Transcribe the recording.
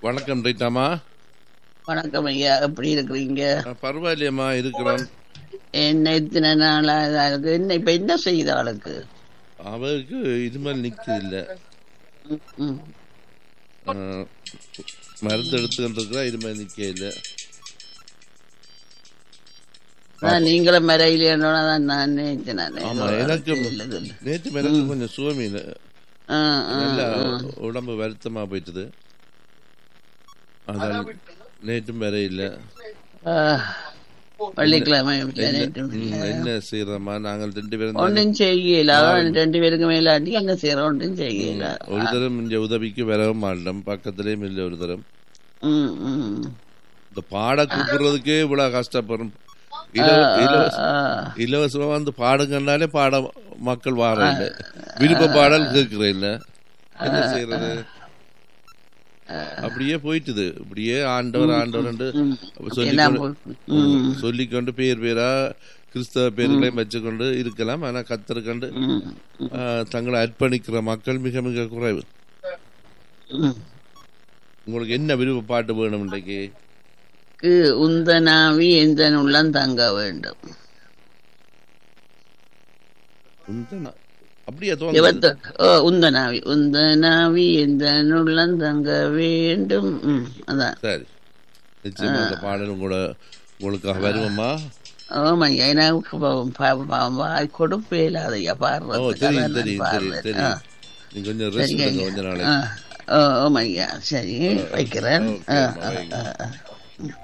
வணக்கம் ரைட்டாமா வணக்கம் ஐயா எப்படி இருக்கிறீங்க பரவாயில்லையம்மா இருக்கிறோம் என்ன இத்தனை நாளா இதா இருக்கு என்ன இப்ப என்ன செய்யுது ஆளுக்கு அவருக்கு இது மாதிரி நிற்குது இல்லை ம், ம். மருந்து எடுத்துக்கிட்டு இருக்கிறா இது மாதிரி நிற்க இல்லை அதான் நீங்களும் மறையிலேன்னு தான் நான் நினைச்சேன் நான். ஆமா எனக்கு இல்ல, இல்ல. நேற்று மேலே கொஞ்சம் சுவமீன் ஆ, ஆ, நல்லா ஆ. உடம்பு வருத்தமா போயிட்டுது அதான் நேற்றும் வேற இல்லை ஆ, வெள்ளிக்கிழமை ம், என்ன செய்யறோமா நாங்கள் ரெண்டு பேரும் தானே. ஒன்றும் செய்யல அதான் ரெண்டு பேருக்கு மேலாட்டி அங்க செய்யற ஒன்றும் செய்யல ஒரு தரம் இங்க உதவிக்கு வரவும் மாட்டோம் பக்கத்துலயும் இல்லை ஒரு தரம் ம், ம். இந்த பாட கூப்பிடுறதுக்கே இவ்வளவு கஷ்டப்படுறோம் இலவ- இலவச ஆ, இலவசமா வந்து பாடுங்கன்னாலே பாட மக்கள் வார இல்ல விருப்ப பாடல் கேட்கிற இல்ல என்ன செய்யறது அப்படியே போயிட்டுது இப்படியே ஆண்டவர் ஆண்டவர் எல்லாம் சொல்லிக்கொண்டு போய்- ம், சொல்லிக்கொண்டு பேர் பேரா கிறிஸ்தவ பேர்களையும் வச்சுக்கொண்டு இருக்கலாம் ஆனா கத்தருக்கண்டு ம், தங்களை அர்ப்பணிக்கிற மக்கள் மிக மிக குறைவு ம். உங்களுக்கு என்ன விருப்ப பாட்டு வேணும் இன்றைக்கு க்கு உந்தனாவி எந்த உள்ளம் தங்க வேண்டும் உந்தனா- அப்படியா தோணுது எவத்த ஓ உந்தனாவி உந்தனாவி எந்த உள்ளம் தங்க வேண்டும் ம், அதான் சரி நிச்சயமா அந்த பாடல் கூட உங்களுக்காக வருவோமா ஆமாய்யா எனக்கு பாவம், பாவம், பாவம், வாய் கொடுப்பே இல்லாதையா ஓ பாடுறதுக்கு தெரியும் அதான் தெரியும் நான் தெரியும் பாடுறேன். தெரியும் ஆ, நீங்க கொஞ்சம் ரெஸ்ட் சரிங்க எடுங்க ஐயா. கொஞ்ச நாளைக்கு ஆ, ஓ, ஆமாய்யா சரி வைக்கிறேன் ஓகே, ஆ, அம்மா, ஆ, வைங்க. ஆ, ஆ.